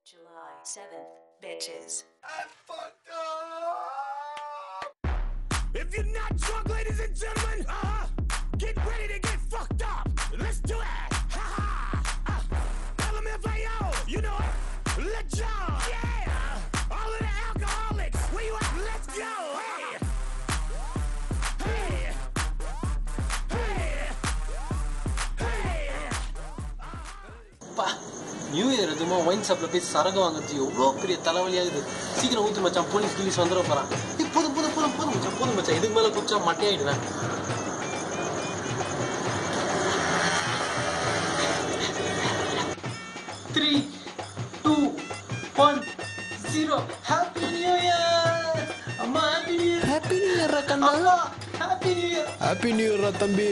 July 7th, bitches. I fucked up. If you're not drunk, ladies and gentlemen, uh, get ready to get fucked up. Let's do it. Ha ha. Uh, LMFAO, you know it. Let's go. Yeah. All of the alcoholics, where you at? Let's go. Hey. Hey. Hey. Hey. பா new year எதுவுமா wine ஷாப்ல போய் சரகு வாங்குறது எவ்வளோ பெரிய தலைவலியாகுது சீக்கிரம் ஊத்து மச்சான் போலீஸ் போலீஸ் வந்துட போறான் ஏய், போதும் போதும் போதும் போதும் மச்சான் போதும் மச்சான் இதுக்கு மேல குடிச்சா மட்டையாயிடுவேன் three two one zero happy new year அம்மா happy new year happy new year கண்ணா அம்மா happy new year happy new year தம்பி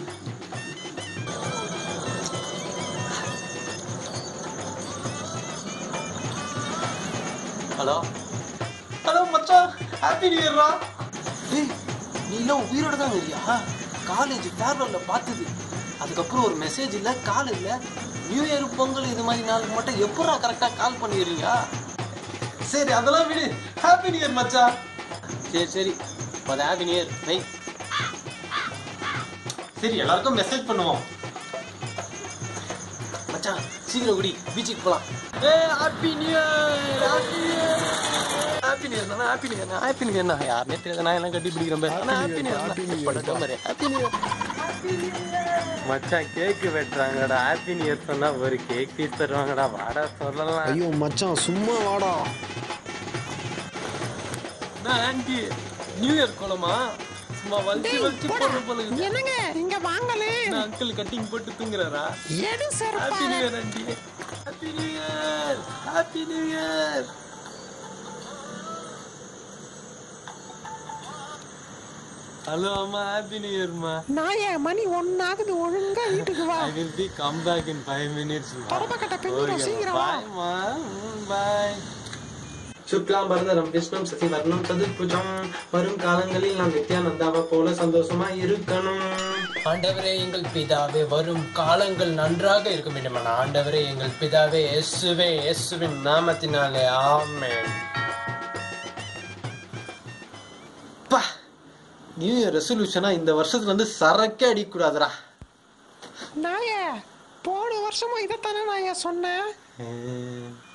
ஹலோ ஹலோ மச்சான் ஹாப்பி நியூ இயர்ரா ஏய் நீ எல்லாம் உயிரோட தான் இல்லையா காலேஜ் ஃபேர்வெல்ல பார்த்தது அதுக்கப்புறம் ஒரு மெசேஜ் இல்லை கால் இல்லை நியூ இயர் பொங்கல் இது மாதிரி நாளுக்கு மட்டும் எப்படா கரெக்டாக கால் பண்ணிடுறீங்க சரி அதெல்லாம் விடு ஹாப்பி நியூ இயர் மச்சான் சரி சரி அது ஹாப்பி நியூ இயர் வை சரி எல்லாருக்கும் மெசேஜ் பண்ணுவோம் மச்சான் சீக்கிரம் குடி பீச்சுக்கு போலாம் ஏ happy new year happy new year happy new year happy new year happy new year யாருனே தெரியாத நான் எல்லாம் கட்டி பிடிக்கிறேன் பாரு. ஆனா happy new Happy New year Year, படக்க மாதிரி ஹாப்பி நியூ இயர் மச்சான் கேக்கு வெட்டுறாங்கடா ஹாப்பி நியூ இயர் சொன்னா ஒரு கேக் பீஸ் தருவாங்கடா வாடா சொல்லலாம் ஐயோ மச்சான் சும்மா வாடா நான் ஆண்டி நியூ இயர் கோலமா சும்மா வலிச்சு வலிச்சு போடுற போல இருக்குது. என்னங்க இங்க வாங்கலே நான் அங்கிள் கட்டிங் போட்டு தூங்குறாரா எடு sir happy new year aunty happy new year happy new year hello அம்மா ஹாப்பி நியூ இயர்மா நாயே மணி ஒன்னாகுது ஒழுங்கா வீட்டுக்கு வா I will be come back in five minutes. தொடப்பக்கட்டை பின்னிடும், சீக்கிரம் வா. Bye, ma. Bye. சுக்லாம் பரதரம் விஷ்ணம் சசி வர்ணம் சதுர்புஜம் வரும் காலங்களில் நாம் நித்யானந்தாவை போல சந்தோஷமா இருக்கணும் ஆண்டவரே எங்கள் பிதாவே வரும் காலங்கள் நன்றாக இருக்க வேண்டும் ஆண்டவரே எங்கள் பிதாவே இயேசுவே இயேசுவின் நாமத்தினாலே ஆமென் பா நியூ இயர் ரெசல்யூஷனா இந்த வருஷத்துல இருந்து சரக்கே அடிக்க கூடாதுடா நாயே போன வருஷமும் இதைத்தானே நான் சொன்னேன் Eh,